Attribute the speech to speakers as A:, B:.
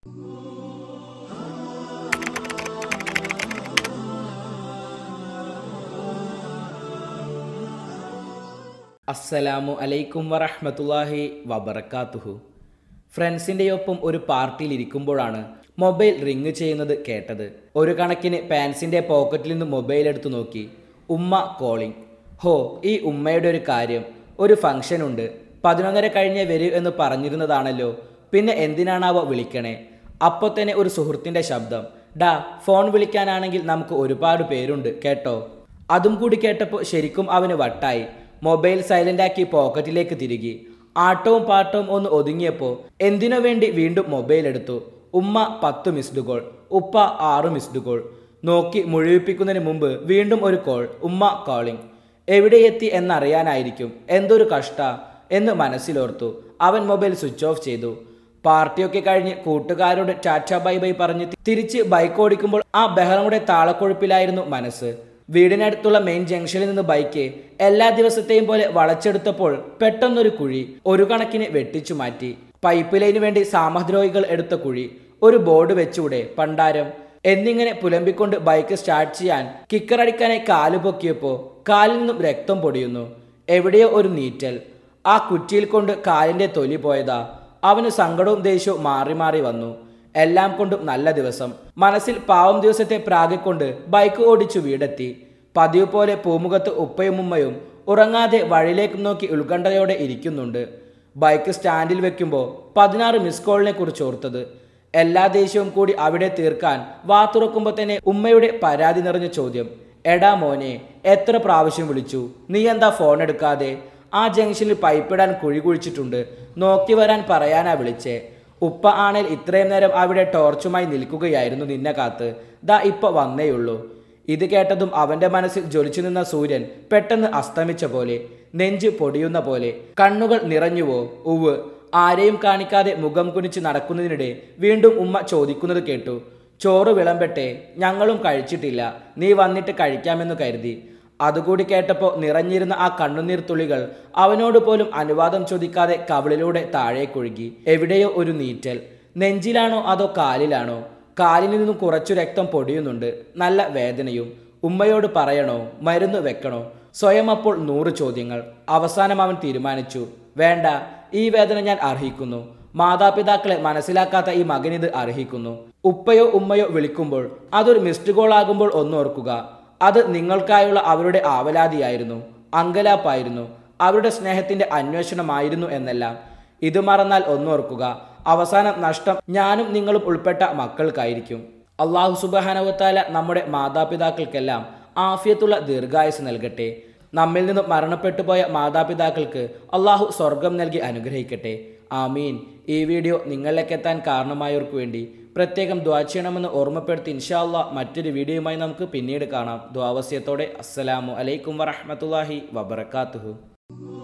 A: അസ്സലാമു അലൈക്കും വറഹ്മത്തുള്ളാഹി വബറക്കാത്തുഹു ഫ്രണ്ട്സിൻ്റെ ഒപ്പം ഒരു പാർട്ടിയിൽ ഇരിക്കുമ്പോഴാണ് മൊബൈൽ റിങ് ചെയ്യുന്നത് കേട്ടത് ഒരു കണക്കിന് പാൻസിൻ്റെ പോക്കറ്റിൽ നിന്ന് മൊബൈൽ എടുത്തു നോക്കി ഉമ്മ കോളിംഗ് ഹോ ഈ ഉമ്മയുടെ ഒരു കാര്യം ഒരു ഫംഗ്ഷൻ ഉണ്ട് പതിനൊന്നര കഴിഞ്ഞേ വരൂ എന്ന് പറഞ്ഞിരുന്നതാണല്ലോ പിന്നെ എന്തിനാണാവോ വിളിക്കണേ അപ്പോൾ തന്നെ ഒരു സുഹൃത്തിൻ്റെ ശബ്ദം ഡാ ഫോൺ വിളിക്കാനാണെങ്കിൽ നമുക്ക് ഒരുപാട് പേരുണ്ട് കേട്ടോ അതും കൂടി കേട്ടപ്പോൾ ശരിക്കും അവന് വട്ടായി മൊബൈൽ സൈലൻ്റാക്കി പോക്കറ്റിലേക്ക് തിരുകി ആട്ടവും പാട്ടവും ഒന്ന് ഒതുങ്ങിയപ്പോൾ എന്തിനു വേണ്ടി വീണ്ടും മൊബൈൽ എടുത്തു ഉമ്മ പത്ത് മിസ്ഡ് കോൾ ഉപ്പ ആറ് മിസ്ഡ് കോൾ നോക്കി മുഴുവിപ്പിക്കുന്നതിന് മുമ്പ് വീണ്ടും ഒരു കോൾ ഉമ്മ കോളിംഗ് എവിടെ എത്തി എന്നറിയാനായിരിക്കും എന്തൊരു കഷ്ട എന്ന് മനസ്സിലോർത്തു അവൻ മൊബൈൽ സ്വിച്ച് ഓഫ് ചെയ്തു പാർട്ടിയൊക്കെ കഴിഞ്ഞ് കൂട്ടുകാരോട് ടാറ്റ ബൈ ബൈ പറഞ്ഞ് തിരിച്ച് ബൈക്ക് ഓടിക്കുമ്പോൾ ആ ബഹളങ്ങളുടെ താളക്കൊഴുപ്പിലായിരുന്നു മനസ്സ് വീടിനടുത്തുള്ള മെയിൻ ജംഗ്ഷനിൽ നിന്ന് ബൈക്ക് എല്ലാ ദിവസത്തെയും പോലെ വളച്ചെടുത്തപ്പോൾ പെട്ടെന്നൊരു കുഴി ഒരു കണക്കിന് വെട്ടിച്ചു മാറ്റി പൈപ്പ് ലൈന് വേണ്ടി സാമദ്രോഹികൾ എടുത്ത കുഴി ഒരു ബോർഡ് വെച്ചൂടെ പണ്ടാരം എന്നിങ്ങനെ പുലമ്പിക്കൊണ്ട് ബൈക്ക് സ്റ്റാർട്ട് ചെയ്യാൻ കിക്കറടിക്കാനായി കാല് പൊക്കിയപ്പോൾ കാലിൽ നിന്നും രക്തം പൊടിയുന്നു എവിടെയോ ഒരു നീറ്റൽ ആ കുറ്റിയിൽ കൊണ്ട് കാലിന്റെ തൊലി പോയതാ അവന് സങ്കടവും ദേഷ്യവും മാറി മാറി വന്നു എല്ലാം കൊണ്ടും നല്ല ദിവസം മനസ്സിൽ പാവം ദിവസത്തെ പ്രാഗിക്കൊണ്ട് ബൈക്ക് ഓടിച്ചു വീടെത്തി പതിവ് പോലെ പൂമുഖത്ത് ഉപ്പയും ഉമ്മയും ഉറങ്ങാതെ വഴിയിലേക്ക് നോക്കി ഉത്കണ്ഠയോടെ ഇരിക്കുന്നുണ്ട് ബൈക്ക് സ്റ്റാൻഡിൽ വെക്കുമ്പോൾ പതിനാറ് മിസ് കോളിനെ കുറിച്ച് ഓർത്തത് എല്ലാ ദേഷ്യവും കൂടി അവിടെ തീർക്കാൻ വാ തുറക്കുമ്പോൾ തന്നെ ഉമ്മയുടെ പരാതി നിറഞ്ഞ ചോദ്യം എടാ മോനെ എത്ര പ്രാവശ്യം വിളിച്ചു നീ എന്താ ഫോൺ എടുക്കാതെ ആ ജംഗ്ഷനിൽ പൈപ്പിടാൻ കുഴി കുഴിച്ചിട്ടുണ്ട് നോക്കി വരാൻ പറയാനാ വിളിച്ചേ ഉപ്പ ആണേൽ ഇത്രയും നേരം അവിടെ ടോർച്ചുമായി നിൽക്കുകയായിരുന്നു നിന്നെ കാത്ത് ദാ ഇപ്പൊ വന്നേയുള്ളൂ ഇത് കേട്ടതും അവന്റെ മനസ്സിൽ ജ്വലിച്ചു നിന്ന സൂര്യൻ പെട്ടെന്ന് അസ്തമിച്ച പോലെ നെഞ്ച് പൊടിയുന്ന പോലെ കണ്ണുകൾ നിറഞ്ഞുവോ ഉവ് ആരെയും കാണിക്കാതെ മുഖം കുനിച്ച് നടക്കുന്നതിനിടെ വീണ്ടും ഉമ്മ ചോദിക്കുന്നത് കേട്ടു ചോറ് വിളമ്പട്ടെ ഞങ്ങളും കഴിച്ചിട്ടില്ല നീ വന്നിട്ട് കഴിക്കാമെന്ന് കരുതി അതുകൂടി കേട്ടപ്പോൾ നിറഞ്ഞിരുന്ന ആ കണ്ണുനീർ തുള്ളികൾ അവനോട് പോലും അനുവാദം ചോദിക്കാതെ കവിളിലൂടെ താഴേക്കൊഴുകി എവിടെയോ ഒരു നീറ്റൽ നെഞ്ചിലാണോ അതോ കാലിലാണോ കാലിൽ നിന്നും കുറച്ചു രക്തം പൊടിയുന്നുണ്ട് നല്ല വേദനയും ഉമ്മയോട് പറയണോ മരുന്ന് വെക്കണോ സ്വയം അപ്പോൾ നൂറ് ചോദ്യങ്ങൾ അവസാനം അവൻ തീരുമാനിച്ചു വേണ്ട ഈ വേദന ഞാൻ അർഹിക്കുന്നു മാതാപിതാക്കളെ മനസ്സിലാക്കാത്ത ഈ മകനിത് അർഹിക്കുന്നു ഉപ്പയോ ഉമ്മയോ വിളിക്കുമ്പോൾ അതൊരു മിസ്ഡ് കോൾ ആകുമ്പോൾ ഒന്നോർക്കുക അത് നിങ്ങൾക്കായുള്ള അവരുടെ ആവലാതിയായിരുന്നു അങ്കലാപ്പായിരുന്നു അവരുടെ സ്നേഹത്തിന്റെ അന്വേഷണമായിരുന്നു എന്നെല്ലാം ഇത് മറന്നാൽ ഒന്നോർക്കുക അവസാനം നഷ്ടം ഞാനും നിങ്ങളും ഉൾപ്പെട്ട മക്കൾക്കായിരിക്കും അള്ളാഹു സുബാനവത്താല നമ്മുടെ മാതാപിതാക്കൾക്കെല്ലാം ആഫിയത്തുള്ള ദീർഘായുസ് നൽകട്ടെ നമ്മിൽ നിന്നും മരണപ്പെട്ടു പോയ മാതാപിതാക്കൾക്ക് അള്ളാഹു സ്വർഗം നൽകി അനുഗ്രഹിക്കട്ടെ ആമീൻ ഈ വീഡിയോ നിങ്ങളിലേക്ക് എത്താൻ കാരണമായവർക്ക് വേണ്ടി പ്രത്യേകം ദ്വാ ചെയ്യണമെന്ന് ഓർമ്മപ്പെടുത്തി ഇൻഷാല്ല മറ്റൊരു വീഡിയോയുമായി നമുക്ക് പിന്നീട് കാണാം ദ്വാവസ്യത്തോടെ അസ്സലാമു അലൈക്കും വറഹമത്തല്ലാഹി വബർക്കാത്തുഹു